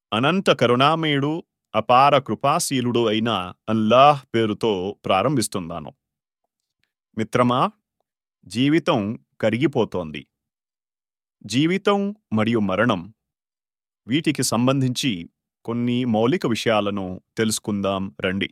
అనంత కరుణామయుడు అపార కృపాశీలుడు అయిన అల్లాహ్ పేరుతో ప్రారంభిస్తున్నాను మిత్రమా జీవితం కరిగిపోతోంది జీవితం మరియు మరణం వీటికి సంబంధించి కొన్ని మౌలిక విషయాలను తెలుసుకుందాం రండి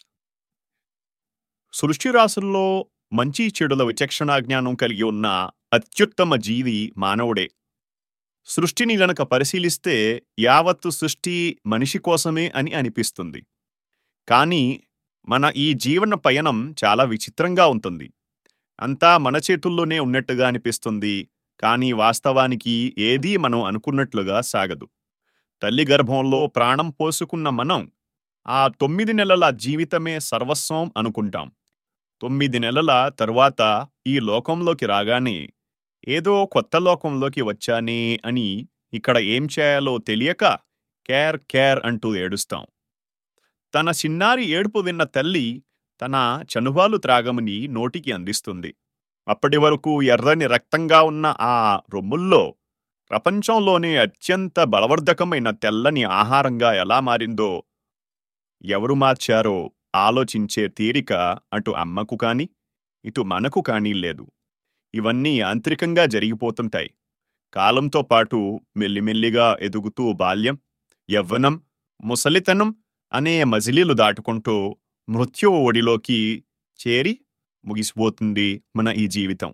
సృష్టి రాసుల్లో మంచి చెడుల విచక్షణా జ్ఞానం కలిగి ఉన్న అత్యుత్తమ జీవి మానవుడే సృష్టిని గనక పరిశీలిస్తే యావత్తు సృష్టి మనిషి కోసమే అని అనిపిస్తుంది కానీ మన ఈ జీవన పయనం చాలా విచిత్రంగా ఉంటుంది అంతా మన చేతుల్లోనే ఉన్నట్టుగా అనిపిస్తుంది కానీ వాస్తవానికి ఏదీ మనం అనుకున్నట్లుగా సాగదు తల్లి గర్భంలో ప్రాణం పోసుకున్న మనం ఆ తొమ్మిది నెలల జీవితమే సర్వస్వం అనుకుంటాం తొమ్మిది నెలల తరువాత ఈ లోకంలోకి రాగానే ఏదో కొత్త లోకంలోకి వచ్చానే అని ఇక్కడ ఏం చేయాలో తెలియక కేర్ కేర్ అంటూ ఏడుస్తాం తన చిన్నారి ఏడుపు విన్న తల్లి తన చనుబాలు త్రాగమని నోటికి అందిస్తుంది అప్పటి వరకు ఎర్రని రక్తంగా ఉన్న ఆ రొమ్ముల్లో ప్రపంచంలోనే అత్యంత బలవర్ధకమైన తెల్లని ఆహారంగా ఎలా మారిందో ఎవరు మార్చారో ఆలోచించే తీరిక అటు అమ్మకు కాని ఇటు మనకు కానీ లేదు ఇవన్నీ యాంత్రికంగా జరిగిపోతుంటాయి కాలంతో పాటు మెల్లిమెల్లిగా ఎదుగుతూ బాల్యం యవ్వనం ముసలితనం అనే మజిలీలు దాటుకుంటూ మృత్యువు ఒడిలోకి చేరి ముగిసిపోతుంది మన ఈ జీవితం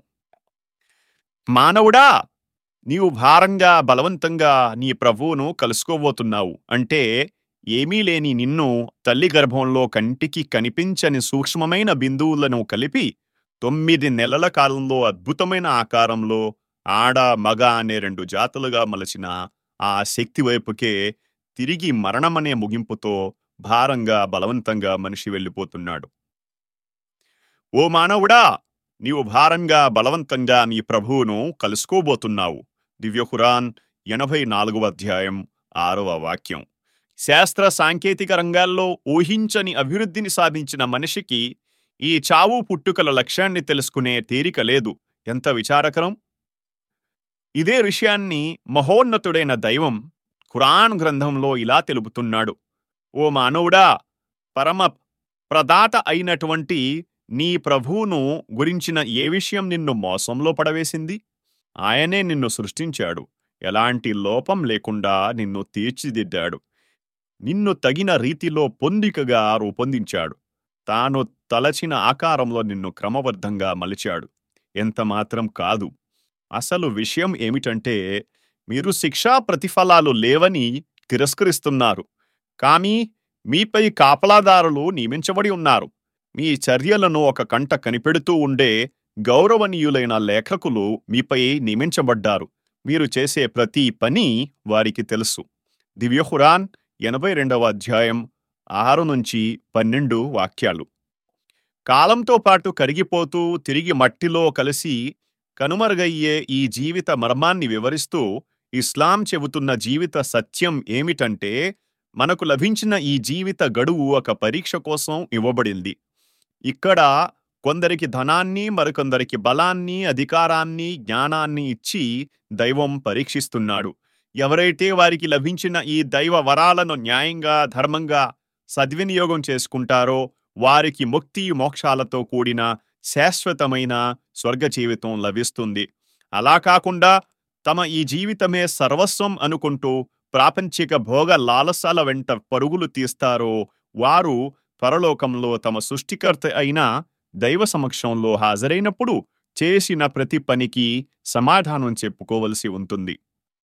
మానవుడా నీవు భారంగా బలవంతంగా నీ ప్రభువును కలుసుకోబోతున్నావు అంటే ఏమీ లేని నిన్ను తల్లి గర్భంలో కంటికి కనిపించని సూక్ష్మమైన బిందువులను కలిపి తొమ్మిది నెలల కాలంలో అద్భుతమైన ఆకారంలో ఆడ మగ అనే రెండు జాతులుగా మలచిన ఆ శక్తి వైపుకే తిరిగి మరణమనే ముగింపుతో భారంగా బలవంతంగా మనిషి వెళ్ళిపోతున్నాడు ఓ మానవుడా నీవు భారంగా బలవంతంగా నీ ప్రభువును కలుసుకోబోతున్నావు దివ్య ఖురాన్ ఎనభై నాలుగవ అధ్యాయం ఆరవ వాక్యం శాస్త్ర సాంకేతిక రంగాల్లో ఊహించని అభివృద్ధిని సాధించిన మనిషికి ఈ చావు పుట్టుకల లక్ష్యాన్ని తెలుసుకునే తీరిక లేదు ఎంత విచారకరం ఇదే విషయాన్ని మహోన్నతుడైన దైవం ఖురాన్ గ్రంథంలో ఇలా తెలుపుతున్నాడు ఓ మానవుడా పరమ ప్రదాత అయినటువంటి నీ ప్రభువును గురించిన ఏ విషయం నిన్ను మోసంలో పడవేసింది ఆయనే నిన్ను సృష్టించాడు ఎలాంటి లోపం లేకుండా నిన్ను తీర్చిదిద్దాడు నిన్ను తగిన రీతిలో పొందికగా రూపొందించాడు తాను తలచిన ఆకారంలో నిన్ను క్రమబద్ధంగా మలిచాడు ఎంత మాత్రం కాదు అసలు విషయం ఏమిటంటే మీరు శిక్షా ప్రతిఫలాలు లేవని తిరస్కరిస్తున్నారు కానీ మీపై కాపలాదారులు నియమించబడి ఉన్నారు మీ చర్యలను ఒక కంట కనిపెడుతూ ఉండే గౌరవనీయులైన లేఖకులు మీపై నియమించబడ్డారు మీరు చేసే ప్రతి పని వారికి తెలుసు దివ్యహురాన్ ఎనభై రెండవ అధ్యాయం ఆరు నుంచి పన్నెండు వాక్యాలు కాలంతో పాటు కరిగిపోతూ తిరిగి మట్టిలో కలిసి కనుమరుగయ్యే ఈ జీవిత మర్మాన్ని వివరిస్తూ ఇస్లాం చెబుతున్న జీవిత సత్యం ఏమిటంటే మనకు లభించిన ఈ జీవిత గడువు ఒక పరీక్ష కోసం ఇవ్వబడింది ఇక్కడ కొందరికి ధనాన్ని మరికొందరికి బలాన్ని అధికారాన్ని జ్ఞానాన్ని ఇచ్చి దైవం పరీక్షిస్తున్నాడు ఎవరైతే వారికి లభించిన ఈ దైవ వరాలను న్యాయంగా ధర్మంగా సద్వినియోగం చేసుకుంటారో వారికి ముక్తి మోక్షాలతో కూడిన శాశ్వతమైన స్వర్గ జీవితం లభిస్తుంది అలా కాకుండా తమ ఈ జీవితమే సర్వస్వం అనుకుంటూ ప్రాపంచిక భోగ లాలసాల వెంట పరుగులు తీస్తారో వారు పరలోకంలో తమ సృష్టికర్త అయిన దైవ సమక్షంలో హాజరైనప్పుడు చేసిన ప్రతి పనికి సమాధానం చెప్పుకోవలసి ఉంటుంది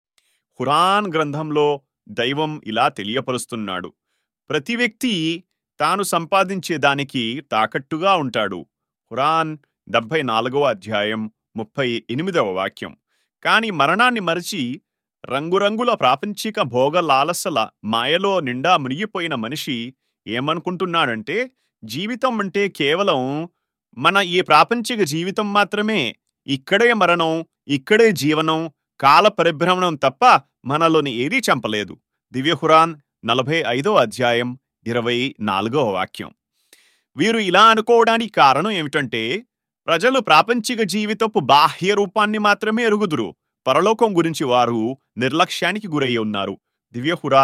ఖురాన్ గ్రంథంలో దైవం ఇలా తెలియపరుస్తున్నాడు ప్రతి వ్యక్తి తాను సంపాదించే దానికి తాకట్టుగా ఉంటాడు ఖురాన్ డెబ్భై నాలుగవ అధ్యాయం ముప్పై ఎనిమిదవ వాక్యం కాని మరణాన్ని మరచి రంగురంగుల ప్రాపంచిక భోగ లాలసల మాయలో నిండా మునిగిపోయిన మనిషి ఏమనుకుంటున్నాడంటే జీవితం అంటే కేవలం మన ఈ ప్రాపంచిక జీవితం మాత్రమే ఇక్కడే మరణం ఇక్కడే జీవనం కాల పరిభ్రమణం తప్ప మనలోని ఏదీ చంపలేదు దివ్యహురాన్ నలభై ఐదో అధ్యాయం ఇరవై నాలుగో వాక్యం వీరు ఇలా అనుకోవడానికి కారణం ఏమిటంటే ప్రజలు ప్రాపంచిక జీవితపు బాహ్య రూపాన్ని మాత్రమే ఎరుగుదురు పరలోకం గురించి వారు నిర్లక్ష్యానికి గురై ఉన్నారు దివ్య ఖురాన్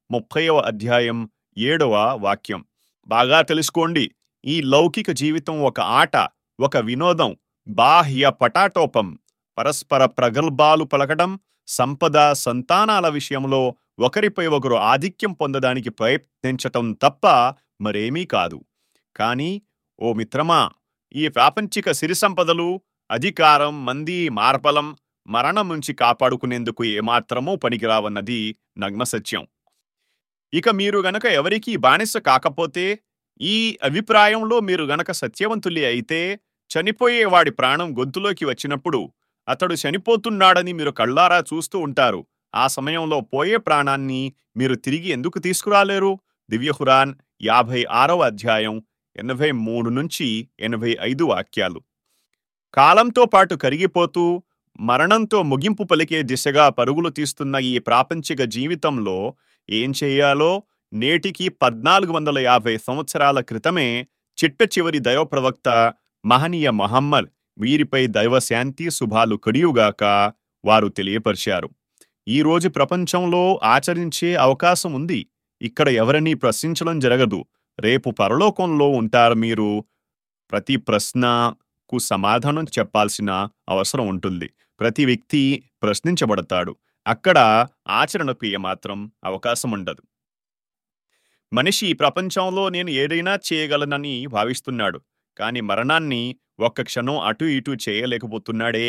ముప్పైవ అధ్యాయం ఏడవ వాక్యం బాగా తెలుసుకోండి ఈ లౌకిక జీవితం ఒక ఆట ఒక వినోదం బాహ్య పటాటోపం పరస్పర ప్రగల్భాలు పలకడం సంపద సంతానాల విషయంలో ఒకరిపై ఒకరు ఆధిక్యం పొందడానికి ప్రయత్నించటం తప్ప మరేమీ కాదు కానీ ఓ మిత్రమా ఈ ప్రాపంచిక సిరి సంపదలు అధికారం మంది మార్బలం మరణం నుంచి కాపాడుకునేందుకు ఏమాత్రమూ పనికిరావన్నది నగ్న సత్యం ఇక మీరు గనక ఎవరికీ బానిస కాకపోతే ఈ అభిప్రాయంలో మీరు గనక సత్యవంతులే అయితే చనిపోయే వాడి ప్రాణం గొంతులోకి వచ్చినప్పుడు అతడు చనిపోతున్నాడని మీరు కళ్ళారా చూస్తూ ఉంటారు ఆ సమయంలో పోయే ప్రాణాన్ని మీరు తిరిగి ఎందుకు తీసుకురాలేరు దివ్యహురాన్ యాభై ఆరవ అధ్యాయం ఎనభై మూడు నుంచి ఎనభై ఐదు వాక్యాలు కాలంతో పాటు కరిగిపోతూ మరణంతో ముగింపు పలికే దిశగా పరుగులు తీస్తున్న ఈ ప్రాపంచిక జీవితంలో ఏం చేయాలో నేటికి పద్నాలుగు వందల యాభై సంవత్సరాల క్రితమే చిట్ట చివరి దైవ ప్రవక్త మహనీయ మహమ్మద్ వీరిపై దైవ శాంతి శుభాలు కడియుగాక వారు తెలియపరిచారు ఈ రోజు ప్రపంచంలో ఆచరించే అవకాశం ఉంది ఇక్కడ ఎవరినీ ప్రశ్నించడం జరగదు రేపు పరలోకంలో ఉంటారు మీరు ప్రతి ప్రశ్నకు సమాధానం చెప్పాల్సిన అవసరం ఉంటుంది ప్రతి వ్యక్తి ప్రశ్నించబడతాడు అక్కడ ఆచరణకు ఏమాత్రం అవకాశం ఉండదు మనిషి ఈ ప్రపంచంలో నేను ఏదైనా చేయగలనని భావిస్తున్నాడు కానీ మరణాన్ని ఒక్క క్షణం అటు ఇటు చేయలేకపోతున్నాడే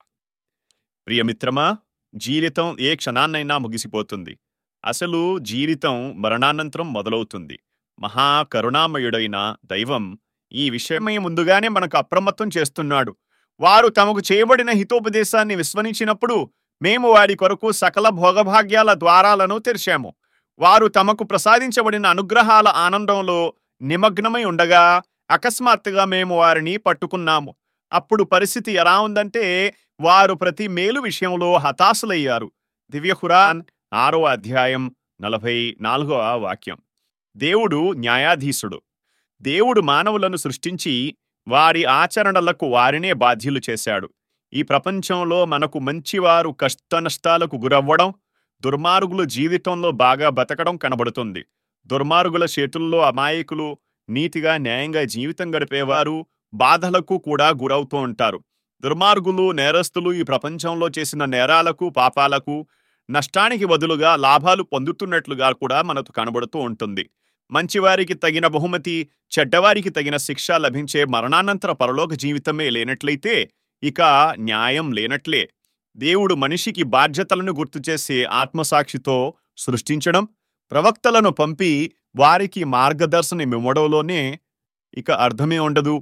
ప్రియమిత్రమా జీవితం ఏ క్షణాన్నైనా ముగిసిపోతుంది అసలు జీవితం మరణానంతరం మొదలవుతుంది మహా కరుణామయుడైన దైవం ఈ విషయమై ముందుగానే మనకు అప్రమత్తం చేస్తున్నాడు వారు తమకు చేయబడిన హితోపదేశాన్ని విస్మరించినప్పుడు మేము వారి కొరకు సకల భోగభాగ్యాల ద్వారాలను తెరిచాము వారు తమకు ప్రసాదించబడిన అనుగ్రహాల ఆనందంలో నిమగ్నమై ఉండగా అకస్మాత్తుగా మేము వారిని పట్టుకున్నాము అప్పుడు పరిస్థితి ఎలా ఉందంటే వారు ప్రతి మేలు విషయంలో హతాశులయ్యారు దివ్య ఖురాన్ ఆరో అధ్యాయం నలభై నాలుగవ వాక్యం దేవుడు న్యాయాధీశుడు దేవుడు మానవులను సృష్టించి వారి ఆచరణలకు వారినే బాధ్యులు చేశాడు ఈ ప్రపంచంలో మనకు మంచివారు కష్టనష్టాలకు గురవ్వడం దుర్మార్గులు జీవితంలో బాగా బతకడం కనబడుతుంది దుర్మార్గుల చేతుల్లో అమాయకులు నీతిగా న్యాయంగా జీవితం గడిపేవారు బాధలకు కూడా గురవుతూ ఉంటారు దుర్మార్గులు నేరస్తులు ఈ ప్రపంచంలో చేసిన నేరాలకు పాపాలకు నష్టానికి బదులుగా లాభాలు పొందుతున్నట్లుగా కూడా మనకు కనబడుతూ ఉంటుంది మంచివారికి తగిన బహుమతి చెడ్డవారికి తగిన శిక్ష లభించే మరణానంతర పరలోక జీవితమే లేనట్లయితే ఇక న్యాయం లేనట్లే దేవుడు మనిషికి బాధ్యతలను గుర్తు చేసే ఆత్మసాక్షితో సృష్టించడం ప్రవక్తలను పంపి వారికి మార్గదర్శనం ఇవ్వడంలోనే ఇక అర్థమే ఉండదు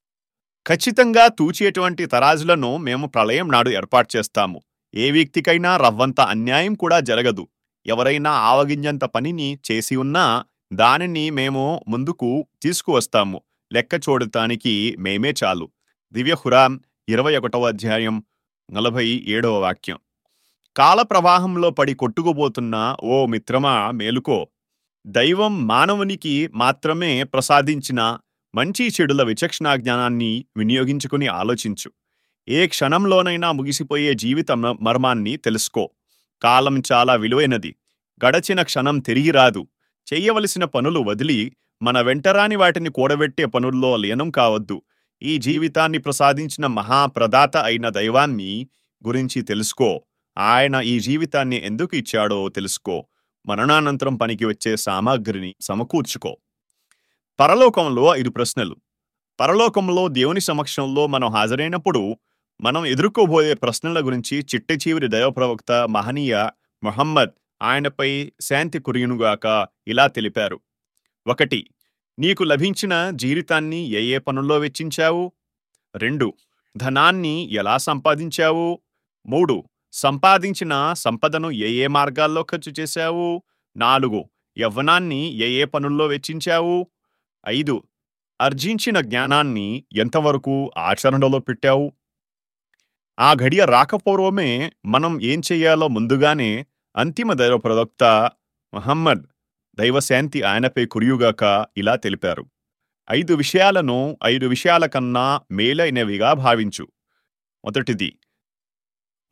ఖచ్చితంగా తూచేటువంటి తరాజులను మేము ప్రళయం నాడు ఏర్పాటు చేస్తాము ఏ వ్యక్తికైనా రవ్వంత అన్యాయం కూడా జరగదు ఎవరైనా ఆవగింజంత పనిని చేసి ఉన్నా దానిని మేము ముందుకు తీసుకువస్తాము లెక్క చూడటానికి మేమే చాలు దివ్య హురాన్ ఇరవై ఒకటవ అధ్యాయం నలభై ఏడవ వాక్యం కాల ప్రవాహంలో పడి కొట్టుకుపోతున్న ఓ మిత్రమా మేలుకో దైవం మానవునికి మాత్రమే ప్రసాదించిన మంచి చెడుల విచక్షణా జ్ఞానాన్ని వినియోగించుకుని ఆలోచించు ఏ క్షణంలోనైనా ముగిసిపోయే జీవిత మ- మర్మాన్ని తెలుసుకో కాలం చాలా విలువైనది గడచిన క్షణం తిరిగి రాదు చెయ్యవలసిన పనులు వదిలి మన వెంటరాని వాటిని కూడబెట్టే పనుల్లో లీనం కావద్దు ఈ జీవితాన్ని ప్రసాదించిన మహాప్రదాత అయిన దైవాన్ని గురించి తెలుసుకో ఆయన ఈ జీవితాన్ని ఎందుకు ఇచ్చాడో తెలుసుకో మరణానంతరం పనికి వచ్చే సామాగ్రిని సమకూర్చుకో పరలోకంలో ఐదు ప్రశ్నలు పరలోకంలో దేవుని సమక్షంలో మనం హాజరైనప్పుడు మనం ఎదుర్కోబోయే ప్రశ్నల గురించి చిట్ట చివరి దైవ ప్రవక్త మహనీయ మొహమ్మద్ ఆయనపై శాంతి కురియునుగాక ఇలా తెలిపారు ఒకటి నీకు లభించిన జీవితాన్ని ఏ ఏ పనుల్లో వెచ్చించావు రెండు ధనాన్ని ఎలా సంపాదించావు మూడు సంపాదించిన సంపదను ఏ ఏ మార్గాల్లో ఖర్చు చేశావు నాలుగు యవ్వనాన్ని ఏ ఏ పనుల్లో వెచ్చించావు ఐదు అర్జించిన జ్ఞానాన్ని ఎంతవరకు ఆచరణలో పెట్టావు ఆ ఘడియ రాకపూర్వమే మనం ఏం చెయ్యాలో ముందుగానే అంతిమ దైవ ప్రవక్త మహమ్మద్ దైవశాంతి ఆయనపై కురియుగాక ఇలా తెలిపారు ఐదు విషయాలను ఐదు విషయాల కన్నా మేలైనవిగా భావించు మొదటిది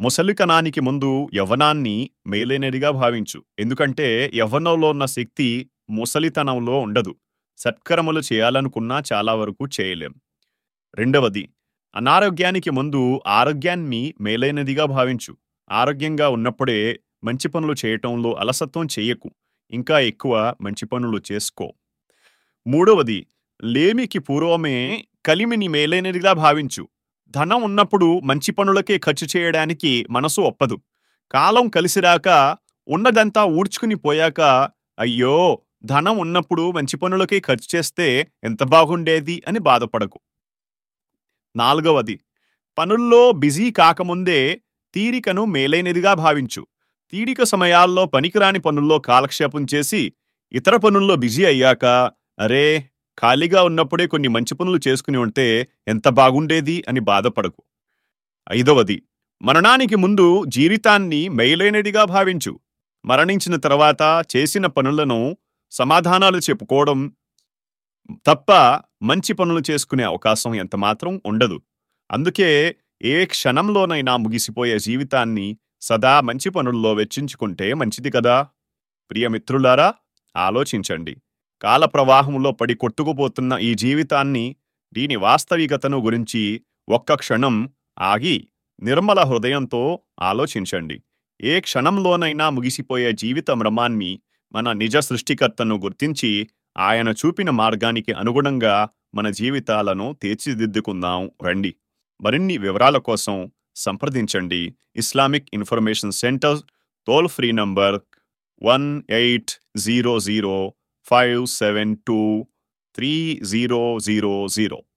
ముసలితనానికి ముందు యవ్వనాన్ని మేలైనదిగా భావించు ఎందుకంటే యవ్వనంలో ఉన్న శక్తి ముసలితనంలో ఉండదు సత్కరములు చేయాలనుకున్నా చాలా వరకు చేయలేం రెండవది అనారోగ్యానికి ముందు ఆరోగ్యాన్ని మేలైనదిగా భావించు ఆరోగ్యంగా ఉన్నప్పుడే మంచి పనులు చేయటంలో అలసత్వం చెయ్యకు ఇంకా ఎక్కువ మంచి పనులు చేసుకో మూడవది లేమికి పూర్వమే కలిమిని మేలైనదిగా భావించు ధనం ఉన్నప్పుడు మంచి పనులకే ఖర్చు చేయడానికి మనసు ఒప్పదు కాలం కలిసిరాక ఉన్నదంతా ఊడ్చుకుని పోయాక అయ్యో ధనం ఉన్నప్పుడు మంచి పనులకే ఖర్చు చేస్తే ఎంత బాగుండేది అని బాధపడకు నాలుగవది పనుల్లో బిజీ కాకముందే తీరికను మేలైనదిగా భావించు తీరిక సమయాల్లో పనికిరాని పనుల్లో కాలక్షేపం చేసి ఇతర పనుల్లో బిజీ అయ్యాక అరే ఖాళీగా ఉన్నప్పుడే కొన్ని మంచి పనులు చేసుకుని ఉంటే ఎంత బాగుండేది అని బాధపడకు ఐదవది మరణానికి ముందు జీవితాన్ని మేలైనదిగా భావించు మరణించిన తర్వాత చేసిన పనులను సమాధానాలు చెప్పుకోవడం తప్ప మంచి పనులు చేసుకునే అవకాశం ఎంత మాత్రం ఉండదు అందుకే ఏ క్షణంలోనైనా ముగిసిపోయే జీవితాన్ని సదా మంచి పనుల్లో వెచ్చించుకుంటే మంచిది కదా ప్రియమిత్రులారా ఆలోచించండి కాల ప్రవాహంలో పడి కొట్టుకుపోతున్న ఈ జీవితాన్ని దీని వాస్తవికతను గురించి ఒక్క క్షణం ఆగి నిర్మల హృదయంతో ఆలోచించండి ఏ క్షణంలోనైనా ముగిసిపోయే జీవిత మర్మాన్ని మన నిజ సృష్టికర్తను గుర్తించి ఆయన చూపిన మార్గానికి అనుగుణంగా మన జీవితాలను తీర్చిదిద్దుకుందాం రండి మరిన్ని వివరాల కోసం సంప్రదించండి Islamic information centre toll free number one eight zero zero five seven two three zero zero zero